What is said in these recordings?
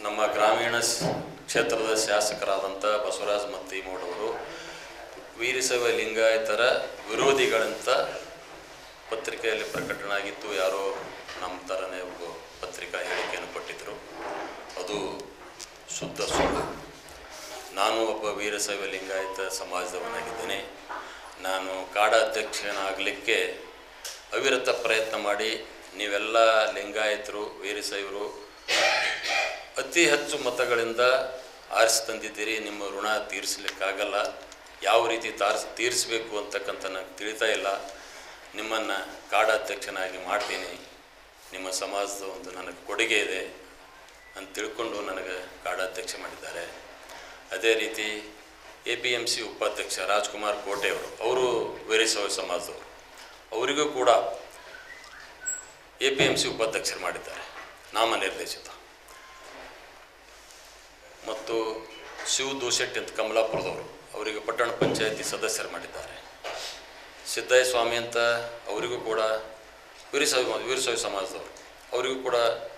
ನಮ್ಮ ಗ್ರಾಮೀಣ ಸ್- ಕ್ಷೇತ್ರದ ಶಾಸಕರಾದಂಥ ಬಸವರಾಜ ಮತ್ತಿಮೂಡವರು ವೀರಶೈವ ಲಿಂಗಾಯತರ ವಿರೋಧಿಗಳಂತ ಪತ್ರಿಕೆಯಲ್ಲಿ ಪ್ರಕಟಣೆ ಆಗಿತ್ತು ಯಾರೋ ನಮ್ಮ ಥರನೇ ಒಬ್ಬ ಪತ್ರಿಕಾ ಹೇಳಿಕೆಯನ್ನು ಕೊಟ್ಟಿದ್ದರು ಅದು ಶುದ್ಧ ಸುಳ್ಳು ನಾನು ಒಬ್ಬ ವೀರಶೈವ ಲಿಂಗಾಯತ ಸಮಾಜದವನಾಗಿದ್ದೇನೆ ನಾನು ಕಾಡಾಧ್ಯಕ್ಷನಾಗಲಿಕ್ಕೆ ಅವಿರತ ಪ್ರಯತ್ನ ಮಾಡಿ ನೀವೆಲ್ಲ ಲಿಂಗಾಯತರು ವೀರಶೈವರು ಅತಿ ಹೆಚ್ಚು ಮತಗಳಿಂದ ಆರಿಸಿ ತಂದಿದ್ದೀರಿ ನಿಮ್ಮ ಋಣ ತೀರಿಸಲಿಕ್ಕಾಗಲ್ಲ ಯಾವ ರೀತಿ ತಾರಿಸ್ ತೀರಿಸಬೇಕು ಅಂತಕ್ಕಂಥ ನನಗೆ ತಿಳಿತಾ ಇಲ್ಲ ನಿಮ್ಮನ್ನು ಕಾಡಾಧ್ಯಕ್ಷನಾಗಿ ಮಾಡ್ತೀನಿ ನಿಮ್ಮ ಸಮಾಜದ ಒಂದು ನನಗೆ ಕೊಡುಗೆ ಇದೆ ಅಂತ ತಿಳ್ಕೊಂಡು ನನಗೆ ಕಾಡಾಧ್ಯಕ್ಷ ಮಾಡಿದ್ದಾರೆ ಅದೇ ರೀತಿ ಎ ಪಿ ಎಮ್ ಸಿ ಉಪಾಧ್ಯಕ್ಷ ರಾಜ್ಕುಮಾರ್ ಕೋಟೆಯವರು ಅವರು ವೀರಶೈವ ಸಮಾಜದವರು ಅವರಿಗೂ ಕೂಡ ಎ ಪಿ ಎಮ್ ಸಿ ಉಪಾಧ್ಯಕ್ಷರು ಮಾಡಿದ್ದಾರೆ ನಾಮನಿರ್ದೇಶಿತ ಮತ್ತು ಶಿವ್ ದೂಶೆಟ್ಟಿ ಅಂತ ಕಮಲಾಪುರದವರು ಅವರಿಗೆ ಪಟ್ಟಣ ಪಂಚಾಯತಿ ಸದಸ್ಯರು ಮಾಡಿದ್ದಾರೆ ಸಿದ್ದಯ್ಯ ಸ್ವಾಮಿ ಅಂತ ಅವರಿಗೂ ಕೂಡ ವೀರಶೈವ ವೀರಶೈವ ಸಮಾಜದವರು ಅವರಿಗೂ ಕೂಡ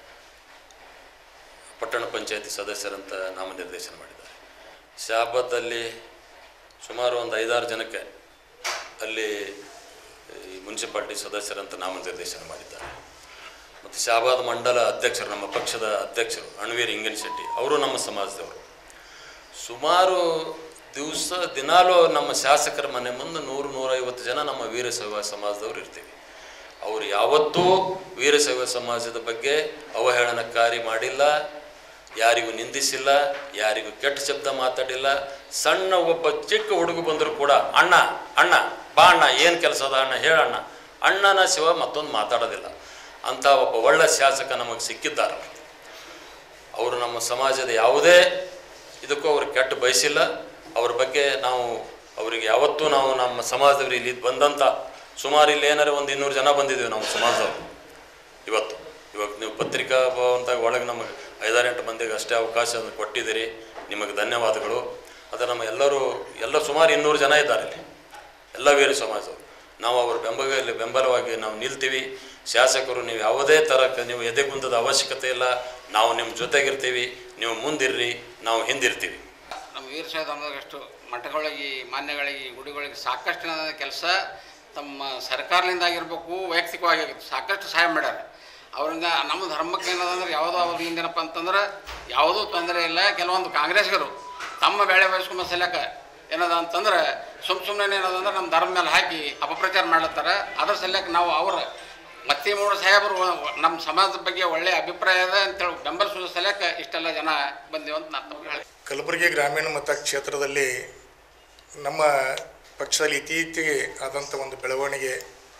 ಪಟ್ಟಣ ಪಂಚಾಯತಿ ಸದಸ್ಯರಂತ ನಾಮನಿರ್ದೇಶನ ಮಾಡಿದ್ದಾರೆ ಶಾಬದಲ್ಲಿ ಸುಮಾರು ಒಂದು ಐದಾರು ಜನಕ್ಕೆ ಅಲ್ಲಿ ಈ ಮುನ್ಸಿಪಾಲ್ಟಿ ಸದಸ್ಯರಂತ ನಾಮನಿರ್ದೇಶನ ಮಾಡಿದ್ದಾರೆ ಮತ್ತು ಶಾಬಾದ್ ಮಂಡಲ ಅಧ್ಯಕ್ಷರು ನಮ್ಮ ಪಕ್ಷದ ಅಧ್ಯಕ್ಷರು ಅಣ್ವೀರ್ ಇಂಗನ್ ಶೆಟ್ಟಿ ಅವರು ನಮ್ಮ ಸಮಾಜದವರು ಸುಮಾರು ದಿವಸ ದಿನಾಲೂ ನಮ್ಮ ಶಾಸಕರ ಮನೆ ಮುಂದೆ ನೂರು ನೂರೈವತ್ತು ಜನ ನಮ್ಮ ವೀರಶೈವ ಸಮಾಜದವರು ಇರ್ತೀವಿ ಅವರು ಯಾವತ್ತೂ ವೀರಶೈವ ಸಮಾಜದ ಬಗ್ಗೆ ಅವಹೇಳನಕಾರಿ ಮಾಡಿಲ್ಲ ಯಾರಿಗೂ ನಿಂದಿಸಿಲ್ಲ ಯಾರಿಗೂ ಕೆಟ್ಟ ಶಬ್ದ ಮಾತಾಡಿಲ್ಲ ಸಣ್ಣ ಒಬ್ಬ ಚಿಕ್ಕ ಹುಡುಗ ಬಂದರೂ ಕೂಡ ಅಣ್ಣ ಅಣ್ಣ ಬಾ ಅಣ್ಣ ಏನು ಕೆಲಸ ಅದ ಅಣ್ಣ ಹೇಳಣ್ಣ ಅಣ್ಣನ ಶಿವ ಮತ್ತೊಂದು ಮಾತಾಡೋದಿಲ್ಲ ಅಂಥ ಒಬ್ಬ ಒಳ್ಳೆ ಶಾಸಕ ನಮಗೆ ಸಿಕ್ಕಿದ್ದಾರೆ ಅವರು ನಮ್ಮ ಸಮಾಜದ ಯಾವುದೇ ಇದಕ್ಕೂ ಅವರು ಕೆಟ್ಟ ಬಯಸಿಲ್ಲ ಅವ್ರ ಬಗ್ಗೆ ನಾವು ಅವರಿಗೆ ಯಾವತ್ತೂ ನಾವು ನಮ್ಮ ಸಮಾಜದವರು ಇಲ್ಲಿ ಬಂದಂಥ ಸುಮಾರು ಇಲ್ಲಿ ಏನಾರ ಒಂದು ಇನ್ನೂರು ಜನ ಬಂದಿದ್ದೀವಿ ನಾವು ಸಮಾಜದವರು ಇವತ್ತು ಇವಾಗ ನೀವು ಪತ್ರಿಕಾ ಭವನದಾಗ ಒಳಗೆ ನಮಗೆ ಐದಾರು ಎಂಟು ಮಂದಿಗೆ ಅಷ್ಟೇ ಅವಕಾಶ ಕೊಟ್ಟಿದ್ದೀರಿ ನಿಮಗೆ ಧನ್ಯವಾದಗಳು ಅದು ನಮ್ಮ ಎಲ್ಲರೂ ಎಲ್ಲ ಸುಮಾರು ಇನ್ನೂರು ಜನ ಇದ್ದಾರೆ ಇಲ್ಲಿ ಎಲ್ಲ ವೀರ ಸಮಾಜದವರು ನಾವು ಅವ್ರ ಬೆಂಬಲ ಬೆಂಬಲವಾಗಿ ನಾವು ನಿಲ್ತೀವಿ ಶಾಸಕರು ನೀವು ಯಾವುದೇ ಥರಕ್ಕೆ ನೀವು ಎದೆಗುಂದದ ಅವಶ್ಯಕತೆ ಇಲ್ಲ ನಾವು ನಿಮ್ಮ ಜೊತೆಗಿರ್ತೀವಿ ನೀವು ಮುಂದಿರ್ರಿ ನಾವು ಹಿಂದಿರ್ತೀವಿ ನಮ್ಮ ವೀರಶೈವ ಧರ್ಮದಷ್ಟು ಮಠಗಳಿಗೆ ಮಾನ್ಯಗಳಿಗೆ ಗುಡಿಗಳಿಗೆ ಸಾಕಷ್ಟು ಕೆಲಸ ತಮ್ಮ ಸರ್ಕಾರದಿಂದ ಆಗಿರ್ಬೇಕು ವೈಯಕ್ತಿಕವಾಗಿ ಆಗಿರ್ಬೇಕು ಸಾಕಷ್ಟು ಸಹಾಯ ಮಾಡ್ಯಾರ ಅವರಿಂದ ನಮ್ಮ ಧರ್ಮಕ್ಕೆ ಏನದಂದ್ರೆ ಯಾವುದೋ ಅವ್ರಿಂದ ಏನಪ್ಪ ಅಂತಂದ್ರೆ ಯಾವುದೂ ತೊಂದರೆ ಇಲ್ಲ ಕೆಲವೊಂದು ಕಾಂಗ್ರೆಸ್ಗರು ತಮ್ಮ ಬೆಳೆ ಬಯಸ್ಕೊಂಬ ಸಲಕ ಏನದ ಅಂತಂದ್ರೆ ಸುಮ್ ಸುಮ್ಮನೆ ಏನದಂದ್ರೆ ನಮ್ಮ ಧರ್ಮ ಮೇಲೆ ಹಾಕಿ ಅಪಪ್ರಚಾರ ಮಾಡ್ಲತ್ತಾರ ಅದ್ರ ಸಲಕ ನಾವು ಅವರ ಮತ್ತೆ ಮೂರು ಸಾಹೇಬರು ನಮ್ಮ ಸಮಾಜದ ಬಗ್ಗೆ ಒಳ್ಳೆಯ ಅಭಿಪ್ರಾಯ ಇದೆ ಅಂತೇಳಿ ಬೆಂಬಲಿಸುವ ಸಲಕ ಇಷ್ಟೆಲ್ಲ ಜನ ಬಂದೀವಿ ಅಂತ ನಾನು ತಮಗೆ ಹೇಳಿ ಕಲಬುರಗಿ ಗ್ರಾಮೀಣ ಮತಕ್ಷೇತ್ರದಲ್ಲಿ ನಮ್ಮ ಪಕ್ಷದಲ್ಲಿ ಇತ್ತೀಚೆಗೆ ಆದಂಥ ಒಂದು ಬೆಳವಣಿಗೆ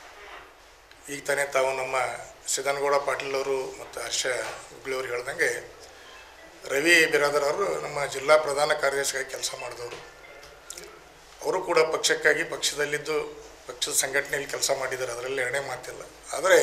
ಈಗ ತಾನೇ ತಾವು ನಮ್ಮ ಸಿದ್ದನಗೌಡ ಪಾಟೀಲ್ ಅವರು ಮತ್ತು ಹರ್ಷ ಹುಬ್ಳಿ ಅವರು ಹೇಳ್ದಂಗೆ ರವಿ ಬಿರಾದರ್ ಅವರು ನಮ್ಮ ಜಿಲ್ಲಾ ಪ್ರಧಾನ ಕಾರ್ಯದರ್ಶಿಯಾಗಿ ಕೆಲಸ ಮಾಡಿದವರು ಅವರು ಕೂಡ ಪಕ್ಷಕ್ಕಾಗಿ ಪಕ್ಷದಲ್ಲಿದ್ದು ಪಕ್ಷದ ಸಂಘಟನೆಯಲ್ಲಿ ಕೆಲಸ ಮಾಡಿದ್ದಾರೆ ಅದರಲ್ಲಿ ಎರಡನೇ ಮಾತಿಲ್ಲ ಆದರೆ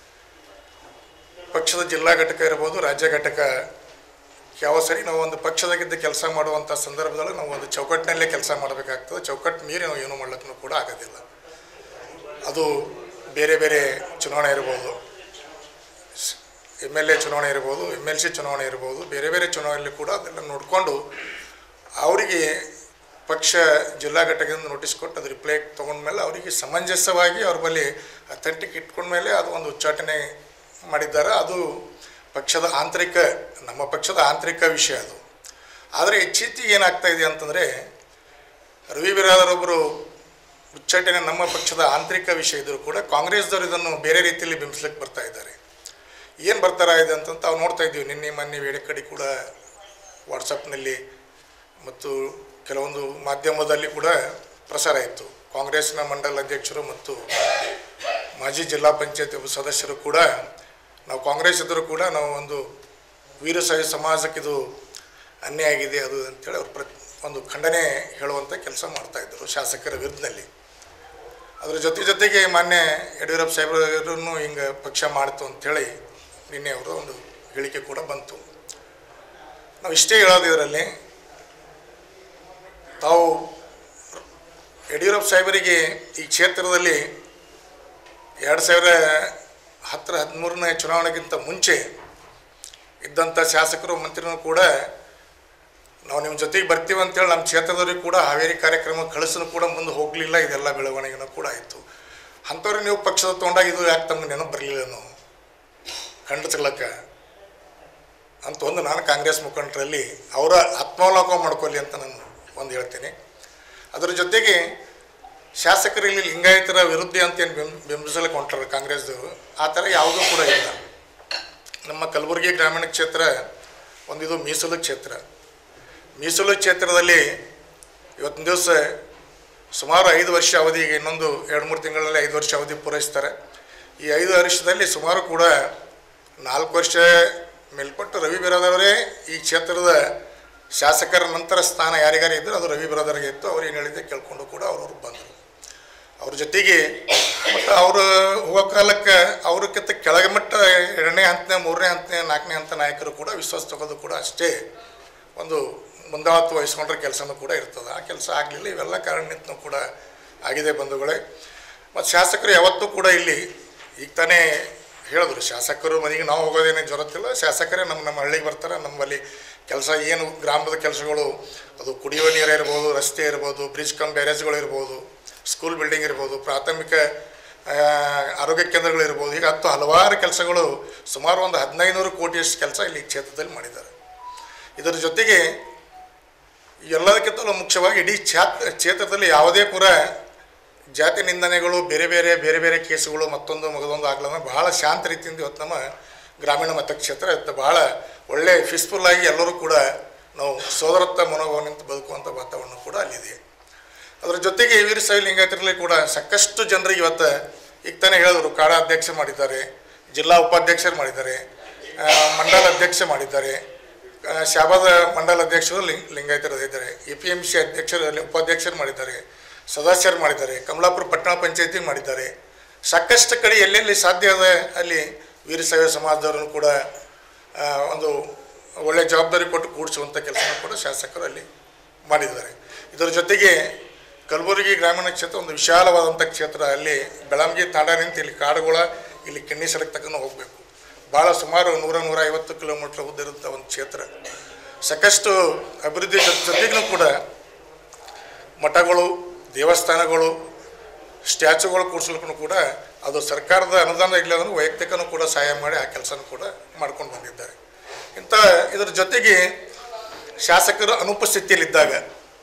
ಪಕ್ಷದ ಜಿಲ್ಲಾ ಘಟಕ ಇರ್ಬೋದು ರಾಜ್ಯ ಘಟಕ ಯಾವ ಸರಿ ನಾವು ಒಂದು ಪಕ್ಷದಾಗಿದ್ದ ಕೆಲಸ ಮಾಡುವಂಥ ಸಂದರ್ಭದಲ್ಲಿ ನಾವು ಒಂದು ಚೌಕಟ್ಟಿನಲ್ಲೇ ಕೆಲಸ ಮಾಡಬೇಕಾಗ್ತದೆ ಚೌಕಟ್ಟು ಮೀರಿ ನಾವು ಏನು ಮಾಡ್ಲಿಕ್ಕೂ ಕೂಡ ಆಗೋದಿಲ್ಲ ಅದು ಬೇರೆ ಬೇರೆ ಚುನಾವಣೆ ಇರ್ಬೋದು ಎಮ್ ಎಲ್ ಎ ಚುನಾವಣೆ ಇರ್ಬೋದು ಎಮ್ ಎಲ್ ಸಿ ಚುನಾವಣೆ ಇರ್ಬೋದು ಬೇರೆ ಬೇರೆ ಚುನಾವಣೆಯಲ್ಲಿ ಕೂಡ ಅದೆಲ್ಲ ನೋಡಿಕೊಂಡು ಅವರಿಗೆ ಪಕ್ಷ ಜಿಲ್ಲಾ ಘಟಕದಿಂದ ನೋಟಿಸ್ ಕೊಟ್ಟು ಅದು ರಿಪ್ಲೈ ತೊಗೊಂಡ್ಮೇಲೆ ಅವರಿಗೆ ಸಮಂಜಸವಾಗಿ ಅವ್ರ ಬಳಿ ಅಥೆಂಟಿಕ್ ಇಟ್ಕೊಂಡ್ಮೇಲೆ ಅದು ಒಂದು ಉಚ್ಚಾಟನೆ ಮಾಡಿದ್ದಾರೆ ಅದು ಪಕ್ಷದ ಆಂತರಿಕ ನಮ್ಮ ಪಕ್ಷದ ಆಂತರಿಕ ವಿಷಯ ಅದು ಆದರೆ ಇತ್ತೀಚೆಗೆ ಏನಾಗ್ತಾ ಇದೆ ಅಂತಂದರೆ ರವಿ ಬಿರಾದರೊಬ್ಬರು ಉಚ್ಚಾಟನೆ ನಮ್ಮ ಪಕ್ಷದ ಆಂತರಿಕ ವಿಷಯ ಇದ್ದರೂ ಕೂಡ ಕಾಂಗ್ರೆಸ್ದವರು ಇದನ್ನು ಬೇರೆ ರೀತಿಯಲ್ಲಿ ಬಿಂಬಿಸ್ಲಿಕ್ಕೆ ಬರ್ತಾ ಇದ್ದಾರೆ ಏನು ಬರ್ತಾರ ಇದೆ ಅಂತ ತಾವು ನೋಡ್ತಾ ಇದ್ದೀವಿ ನಿನ್ನೆ ಮೊನ್ನೆ ವೇಳೆ ಕಡೆ ಕೂಡ ವಾಟ್ಸಪ್ನಲ್ಲಿ ಮತ್ತು ಕೆಲವೊಂದು ಮಾಧ್ಯಮದಲ್ಲಿ ಕೂಡ ಪ್ರಸಾರ ಇತ್ತು ಕಾಂಗ್ರೆಸ್ನ ಮಂಡಲ ಅಧ್ಯಕ್ಷರು ಮತ್ತು ಮಾಜಿ ಜಿಲ್ಲಾ ಪಂಚಾಯತ್ ಸದಸ್ಯರು ಕೂಡ ನಾವು ಕಾಂಗ್ರೆಸ್ ಇದ್ದರೂ ಕೂಡ ನಾವು ಒಂದು ವೀರಶೈವ ಸಮಾಜಕ್ಕೆ ಇದು ಅನ್ಯಾಯ ಆಗಿದೆ ಅದು ಅಂತೇಳಿ ಅವ್ರು ಪ್ರ ಒಂದು ಖಂಡನೆ ಹೇಳುವಂಥ ಕೆಲಸ ಮಾಡ್ತಾಯಿದ್ದರು ಶಾಸಕರ ವಿರುದ್ಧದಲ್ಲಿ ಅದ್ರ ಜೊತೆ ಜೊತೆಗೆ ಮಾನ್ಯ ಯಡಿಯೂರಪ್ಪ ಸಾಹೇಬರನ್ನು ಹಿಂಗೆ ಪಕ್ಷ ಮಾಡ್ತು ಅಂಥೇಳಿ ನಿನ್ನೆ ಅವರು ಒಂದು ಹೇಳಿಕೆ ಕೂಡ ಬಂತು ನಾವು ಇಷ್ಟೇ ಹೇಳೋದು ಇದರಲ್ಲಿ ತಾವು ಯಡಿಯೂರಪ್ಪ ಸಾಹೇಬರಿಗೆ ಈ ಕ್ಷೇತ್ರದಲ್ಲಿ ಎರಡು ಸಾವಿರ ಹತ್ತರ ಹದಿಮೂರನೇ ಚುನಾವಣೆಗಿಂತ ಮುಂಚೆ ಇದ್ದಂಥ ಶಾಸಕರು ಮಂತ್ರಿನೂ ಕೂಡ ನಾವು ನಿಮ್ಮ ಜೊತೆಗೆ ಬರ್ತೀವಿ ಅಂತೇಳಿ ನಮ್ಮ ಕ್ಷೇತ್ರದವ್ರಿಗೆ ಕೂಡ ಹಾವೇರಿ ಕಾರ್ಯಕ್ರಮ ಕಳಿಸನು ಕೂಡ ಮುಂದೆ ಹೋಗಲಿಲ್ಲ ಇದೆಲ್ಲ ಬೆಳವಣಿಗೆನೂ ಕೂಡ ಆಯಿತು ಅಂಥವ್ರಿಗೆ ನೀವು ಪಕ್ಷದ ತೊಗೊಂಡಾಗ ಇದು ಯಾಕೆ ತಮ್ಗೆ ನೆನಪು ಬರಲಿಲ್ಲ ನಾವು ಖಂಡಿಸ್ಲಕ್ಕ ಅಂತ ಒಂದು ನಾನು ಕಾಂಗ್ರೆಸ್ ಮುಖಂಡರಲ್ಲಿ ಅವರ ಆತ್ಮಾವಲೋಕನ ಮಾಡ್ಕೊಳ್ಳಿ ಅಂತ ನಾನು ಒಂದು ಹೇಳ್ತೀನಿ ಅದರ ಜೊತೆಗೆ ಶಾಸಕರಲ್ಲಿ ಲಿಂಗಾಯತರ ವಿರುದ್ಧ ಅಂತ ಏನು ಬೆಂಬ ಬೆಂಬಲಿಸಲಿಕ್ಕೆ ಹೊಂಟಾರೆ ಕಾಂಗ್ರೆಸ್ದವರು ಆ ಥರ ಯಾವುದೂ ಕೂಡ ಇಲ್ಲ ನಮ್ಮ ಕಲಬುರಗಿ ಗ್ರಾಮೀಣ ಕ್ಷೇತ್ರ ಒಂದಿದು ಮೀಸಲು ಕ್ಷೇತ್ರ ಮೀಸಲು ಕ್ಷೇತ್ರದಲ್ಲಿ ಇವತ್ತಿನ ದಿವಸ ಸುಮಾರು ಐದು ವರ್ಷ ಅವಧಿಗೆ ಇನ್ನೊಂದು ಎರಡು ಮೂರು ತಿಂಗಳಲ್ಲಿ ಐದು ವರ್ಷ ಅವಧಿ ಪೂರೈಸ್ತಾರೆ ಈ ಐದು ವರ್ಷದಲ್ಲಿ ಸುಮಾರು ಕೂಡ ನಾಲ್ಕು ವರ್ಷ ಮೇಲ್ಪಟ್ಟು ರವಿ ಬಿರಾದವರೇ ಈ ಕ್ಷೇತ್ರದ ಶಾಸಕರ ನಂತರ ಸ್ಥಾನ ಯಾರಿಗಾರು ಇದ್ದರು ಅದು ರವಿ ಬಿರಾದರಿಗೆ ಇತ್ತು ಅವ್ರು ಏನು ಹೇಳಿದ್ದೆ ಕೇಳ್ಕೊಂಡು ಕೂಡ ಅವ್ರವ್ರು ಬಂದರು ಅವ್ರ ಜೊತೆಗೆ ಮತ್ತು ಅವರು ಹೋಗೋ ಕಾಲಕ್ಕೆ ಅವ್ರಕ್ಕಿಂತ ಕೆಳಗೆ ಮಟ್ಟ ಎರಡನೇ ಹಂತನೇ ಮೂರನೇ ಹಂತನೇ ನಾಲ್ಕನೇ ಹಂತ ನಾಯಕರು ಕೂಡ ವಿಶ್ವಾಸ ತಗೋದು ಕೂಡ ಅಷ್ಟೇ ಒಂದು ಮುಂದಾಳತ್ವ ವಹಿಸ್ಕೊಂಡ್ರೆ ಕೆಲಸನೂ ಕೂಡ ಇರ್ತದೆ ಆ ಕೆಲಸ ಆಗಲಿಲ್ಲ ಇವೆಲ್ಲ ಕಾರಣದಿಂದ ಕೂಡ ಆಗಿದೆ ಬಂಧುಗಳೇ ಮತ್ತು ಶಾಸಕರು ಯಾವತ್ತೂ ಕೂಡ ಇಲ್ಲಿ ಈಗ ತಾನೇ ಹೇಳಿದ್ರು ಶಾಸಕರು ಮನೆಗೆ ನಾವು ಹೋಗೋದೇನೇ ಜೊರತ್ತಿಲ್ಲ ಶಾಸಕರೇ ನಮ್ಮ ನಮ್ಮ ಹಳ್ಳಿಗೆ ಬರ್ತಾರೆ ನಮ್ಮಲ್ಲಿ ಕೆಲಸ ಏನು ಗ್ರಾಮದ ಕೆಲಸಗಳು ಅದು ಕುಡಿಯುವ ನೀರು ಇರ್ಬೋದು ರಸ್ತೆ ಇರ್ಬೋದು ಬ್ರಿಡ್ಜ್ ಕಮ್ ಬ್ಯಾರೇಜ್ಗಳು ಇರ್ಬೋದು ಸ್ಕೂಲ್ ಬಿಲ್ಡಿಂಗ್ ಇರ್ಬೋದು ಪ್ರಾಥಮಿಕ ಆ, ಆರೋಗ್ಯ ಕೇಂದ್ರಗಳು ಇರ್ಬೋದು ಈಗ ಹತ್ತು ಹಲವಾರು ಕೆಲಸಗಳು ಸುಮಾರು ಒಂದು ಹದಿನೈನೂರು ಕೋಟಿಯಷ್ಟು ಕೆಲಸ ಇಲ್ಲಿ ಕ್ಷೇತ್ರದಲ್ಲಿ ಮಾಡಿದ್ದಾರೆ ಇದರ ಜೊತೆಗೆ ಎಲ್ಲದಕ್ಕಿಂತಲೂ ಮುಖ್ಯವಾಗಿ ಇಡೀ ಛಾತ್ ಕ್ಷೇತ್ರದಲ್ಲಿ ಯಾವುದೇ ಕೂಡ ಜಾತಿ ನಿಂದನೆಗಳು ಬೇರೆ ಬೇರೆ ಬೇರೆ ಬೇರೆ ಕೇಸುಗಳು ಮತ್ತೊಂದು ಮಗದೊಂದು ಆಗ್ಲನ್ನ ಬಹಳ ಶಾಂತ ರೀತಿಯಿಂದ ಇವತ್ತು ನಮ್ಮ ಗ್ರಾಮೀಣ ಮತಕ್ಷೇತ್ರ ಇವತ್ತು ಬಹಳ ಒಳ್ಳೆ ಪೀಸ್ಫುಲ್ ಆಗಿ ಎಲ್ಲರೂ ಕೂಡ ನಾವು ಸೋದರತ್ವ ಮನೋಭಾವನೆಂತ ಬದುಕುವಂಥ ವಾತಾವರಣ ಕೂಡ ಅಲ್ಲಿದೆ ಅದರ ಜೊತೆಗೆ ವೀರಶೈವ ಲಿಂಗಾಯತರಲ್ಲಿ ಕೂಡ ಸಾಕಷ್ಟು ಜನರಿಗೆ ಇವತ್ತು ಈಗ ತಾನೇ ಹೇಳಿದ್ರು ಕಾಡ ಅಧ್ಯಕ್ಷ ಮಾಡಿದ್ದಾರೆ ಜಿಲ್ಲಾ ಉಪಾಧ್ಯಕ್ಷರು ಮಾಡಿದ್ದಾರೆ ಆ, ಮಂಡಲ ಅಧ್ಯಕ್ಷ ಮಾಡಿದ್ದಾರೆ ಆ, ಶಾಬಾದ ಮಂಡಲ ಅಧ್ಯಕ್ಷರು ಲಿಂಗ್ ಲಿಂಗಾಯತರು ಇದ್ದಾರೆ ಎ ಪಿ ಎಮ್ ಸಿ ಅಧ್ಯಕ್ಷರು ಅಲ್ಲಿ ಉಪಾಧ್ಯಕ್ಷರು ಮಾಡಿದ್ದಾರೆ ಸದಸ್ಯರು ಮಾಡಿದ್ದಾರೆ ಕಮಲಾಪುರ ಪಟ್ಟಣ ಪಂಚಾಯತಿ ಮಾಡಿದ್ದಾರೆ ಸಾಕಷ್ಟು ಕಡೆ ಎಲ್ಲೆಲ್ಲಿ ಸಾಧ್ಯ ಅದ ಅಲ್ಲಿ ವೀರಶೈವ ಸಮಾಜದವರನ್ನು ಕೂಡ ಆ, ಒಂದು ಒಳ್ಳೆಯ ಜವಾಬ್ದಾರಿ ಕೊಟ್ಟು ಕೂಡಿಸುವಂಥ ಕೆಲಸನ ಕೂಡ ಶಾಸಕರು ಅಲ್ಲಿ ಮಾಡಿದ್ದಾರೆ ಇದರ ಜೊತೆಗೆ ಕಲಬುರಗಿ ಗ್ರಾಮೀಣ ಕ್ಷೇತ್ರ ಒಂದು ವಿಶಾಲವಾದಂಥ ಕ್ಷೇತ್ರ ಅಲ್ಲಿ ಬೆಳಂಗಿ ತಾಂಡಾನಿಂದ ಇಲ್ಲಿ ಕಾಡುಗಳ ಇಲ್ಲಿ ಕಿಣ್ಣಿ ಸಡಕ್ ತಗೊಂಡು ಹೋಗಬೇಕು ಭಾಳ ಸುಮಾರು ನೂರ ನೂರ ಐವತ್ತು ಕಿಲೋಮೀಟ್ರ್ ಉದ್ದಿರುವಂಥ ಒಂದು ಕ್ಷೇತ್ರ ಸಾಕಷ್ಟು ಅಭಿವೃದ್ಧಿ ಜೊತೆ ಜೊತೆಗೂ ಕೂಡ ಮಠಗಳು ದೇವಸ್ಥಾನಗಳು ಸ್ಟ್ಯಾಚುಗಳು ಕೂಡಿಸ್ಲಿಕ್ಕೂ ಕೂಡ ಅದು ಸರ್ಕಾರದ ಅನುದಾನ ಇಲ್ಲ ಅಂದ್ರೆ ವೈಯಕ್ತಿಕನೂ ಕೂಡ ಸಹಾಯ ಮಾಡಿ ಆ ಕೆಲಸನೂ ಕೂಡ ಮಾಡ್ಕೊಂಡು ಬಂದಿದ್ದಾರೆ ಇಂಥ ಇದರ ಜೊತೆಗೆ ಶಾಸಕರು ಅನುಪಸ್ಥಿತಿಯಲ್ಲಿದ್ದಾಗ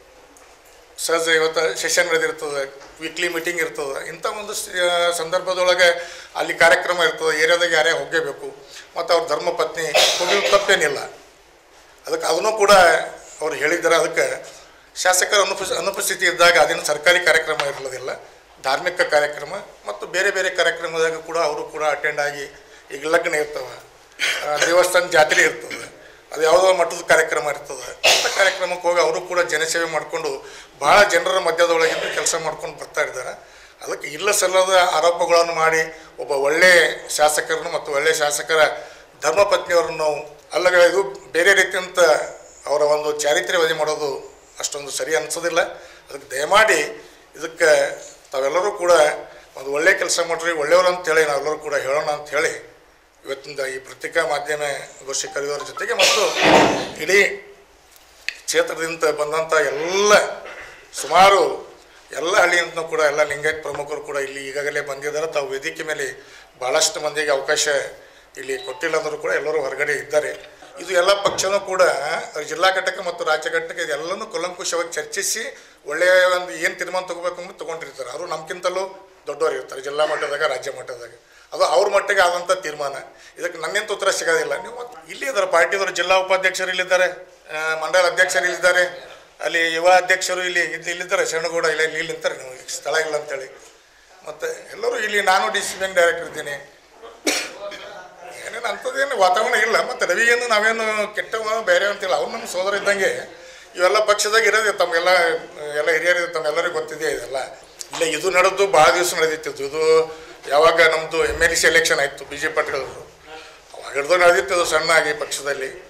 ಸಹಜ ಇವತ್ತು ಸೆಷನ್ ನಡೆದಿರ್ತದೆ ವೀಕ್ಲಿ ಮೀಟಿಂಗ್ ಇರ್ತದೆ ಇಂಥ ಒಂದು ಸ- ಸಂದರ್ಭದೊಳಗೆ ಅಲ್ಲಿ ಕಾರ್ಯಕ್ರಮ ಇರ್ತದೆ ಏರಿಯಾದಾಗ ಯಾರೇ ಹೋಗಬೇಕು ಮತ್ತು ಅವ್ರ ಧರ್ಮಪತ್ನಿ ಹೋಗಿ ತಪ್ಪೇನಿಲ್ಲ ಅದಕ್ಕೆ ಅದನ್ನು ಕೂಡ ಅವ್ರು ಹೇಳಿದ್ದಾರೆ ಅದಕ್ಕೆ ಶಾಸಕರ ಅನುಪಸ್ ಅನುಪಸ್ಥಿತಿ ಇದ್ದಾಗ ಅದೇನು ಸರ್ಕಾರಿ ಕಾರ್ಯಕ್ರಮ ಇರೋದಿಲ್ಲ ಧಾರ್ಮಿಕ ಕಾರ್ಯಕ್ರಮ ಮತ್ತು ಬೇರೆ ಬೇರೆ ಕಾರ್ಯಕ್ರಮದಾಗ ಕೂಡ ಅವರು ಕೂಡ ಅಟೆಂಡ್ ಆಗಿ ಈಗ ಲಗ್ನ ಇರ್ತವೆ ಆ, ದೇವಸ್ಥಾನ ಜಾತ್ರೆ ಇರ್ತದೆ ಅದು ಯಾವುದೋ ಮಠದ ಕಾರ್ಯಕ್ರಮ ಇರ್ತದೆ ಅಂಥ ಕಾರ್ಯಕ್ರಮಕ್ಕೆ ಹೋಗಿ ಅವರು ಕೂಡ ಜನಸೇವೆ ಮಾಡಿಕೊಂಡು ಭಾಳ ಜನರ ಮಧ್ಯದೊಳಗಿಂದ ಕೆಲಸ ಮಾಡ್ಕೊಂಡು ಬರ್ತಾ ಇದ್ದಾರೆ ಅದಕ್ಕೆ ಇಲ್ಲ ಸಲ್ಲದ ಆರೋಪಗಳನ್ನು ಮಾಡಿ ಒಬ್ಬ ಒಳ್ಳೆ ಶಾಸಕರನ್ನು ಮತ್ತು ಒಳ್ಳೆ ಶಾಸಕರ ಧರ್ಮಪತ್ನಿಯವರನ್ನು ನಾವು ಅಲ್ಲಗ ಇದು ಬೇರೆ ರೀತಿಯಂತ ಅವರ ಒಂದು ಚಾರಿತ್ರ್ಯ ವಧೆ ಮಾಡೋದು ಅಷ್ಟೊಂದು ಸರಿ ಅನಿಸೋದಿಲ್ಲ ಅದಕ್ಕೆ ದಯಮಾಡಿ ಇದಕ್ಕೆ ತಾವೆಲ್ಲರೂ ಕೂಡ ಒಂದು ಒಳ್ಳೆ ಕೆಲಸ ಮಾಡ್ರಿ ಒಳ್ಳೆಯವರು ಅಂತೇಳಿ ನಾವೆಲ್ಲರೂ ಕೂಡ ಹೇಳೋಣ ಅಂತ ಹೇಳಿ ಇವತ್ತಿಂದ ಈ ಪತ್ರಿಕಾ ಮಾಧ್ಯಮ ಗೋಷ್ಠಿ ಕರೆಯೋರ ಜೊತೆಗೆ ಮತ್ತು ಇಡೀ ಕ್ಷೇತ್ರದಿಂದ ಬಂದಂಥ ಎಲ್ಲ ಸುಮಾರು ಎಲ್ಲ ಹಳ್ಳಿಯಿಂದ ಕೂಡ ಎಲ್ಲ ಲಿಂಗಾಯತ್ ಪ್ರಮುಖರು ಕೂಡ ಇಲ್ಲಿ ಈಗಾಗಲೇ ಬಂದಿದ್ದಾರೆ ತಾವು ವೇದಿಕೆ ಮೇಲೆ ಭಾಳಷ್ಟು ಮಂದಿಗೆ ಅವಕಾಶ ಇಲ್ಲಿ ಕೊಟ್ಟಿಲ್ಲಂದರೂ ಕೂಡ ಎಲ್ಲರೂ ಹೊರಗಡೆ ಇದ್ದಾರೆ ಇದು ಎಲ್ಲ ಪಕ್ಷನೂ ಕೂಡ ಜಿಲ್ಲಾ ಘಟಕ ಮತ್ತು ರಾಜ್ಯ ಘಟಕ ಇದೆಲ್ಲನೂ ಕೂಲಂಕುಷವಾಗಿ ಚರ್ಚಿಸಿ ಒಳ್ಳೆಯ ಒಂದು ಏನು ತೀರ್ಮಾನ ತಗೋಬೇಕು ಅಂತ ತೊಗೊಂಡಿರ್ತಾರೆ ಅವರು ನಮ್ಗಿಂತಲೂ ದೊಡ್ಡವರು ಇರ್ತಾರೆ ಜಿಲ್ಲಾ ಮಟ್ಟದಾಗ ರಾಜ್ಯ ಮಟ್ಟದಾಗ ಅದು ಅವ್ರ ಮಟ್ಟಿಗೆ ಆದಂಥ ತೀರ್ಮಾನ ಇದಕ್ಕೆ ನನ್ನಿಂತ ಉತ್ತರ ಸಿಗೋದಿಲ್ಲ ನೀವು ಮತ್ತೆ ಇಲ್ಲಿ ಇದ್ದಾರೆ ಪಾರ್ಟಿದವರು ಜಿಲ್ಲಾ ಉಪಾಧ್ಯಕ್ಷರು ಇಲ್ಲಿದ್ದಾರೆ ಆ, ಮಂಡಲ ಅಧ್ಯಕ್ಷರು ಇಲ್ಲಿದ್ದಾರೆ ಅಲ್ಲಿ ಯುವ ಅಧ್ಯಕ್ಷರು ಇಲ್ಲಿ ಇಲ್ಲಿ ಇಲ್ಲಿದ್ದಾರೆ ಶರಣಗೌಡ ಇಲ್ಲ ಇಲ್ಲಿ ಇಲ್ಲಿ ನಿಂತಾರೆ ನೀವು ಸ್ಥಳ ಇಲ್ಲ ಅಂತೇಳಿ ಮತ್ತು ಎಲ್ಲರೂ ಇಲ್ಲಿ ನಾನು ಡಿ ಸಿ ಬ್ಯಾಂಕ್ ಡೈರೆಕ್ಟರ್ ಇದ್ದೀನಿ ಏನೇನು ಅಂಥದ್ದೇನು ವಾತಾವರಣ ಇಲ್ಲ ಮತ್ತು ರವಿಗೇನು ನಾವೇನು ಕೆಟ್ಟವ ಬೇರೆ ಅಂತಿಲ್ಲ ಅವ್ರು ನಮ್ಮ ಸೋದರ ಇದ್ದಂಗೆ ಇವೆಲ್ಲ ಪಕ್ಷದಾಗ ಇರೋದು ತಮಗೆಲ್ಲ ಎಲ್ಲ ಹಿರಿಯರು ತಮ್ಮೆಲ್ಲರಿಗೂ ಗೊತ್ತಿದೆ ಇದೆಲ್ಲ ಇಲ್ಲ ಇದು ನಡೆದು ಭಾಳ ದಿವಸ ನಡೆದಿತ್ತು ಇದು ಯಾವಾಗ ನಮ್ಮದು ಎಮ್ ಎಲ್ ಸಿ ಎಲೆಕ್ಷನ್ ಆಯಿತು ಬಿ ಜೆ ಪಿ ಪಾರ್ಟಿಗಳದ್ದು ಅವಾಗ ಹಿಡ್ದು ನಡೆದಿತ್ತು ಅದು ಸಣ್ಣ ಆಗಿ ಪಕ್ಷದಲ್ಲಿ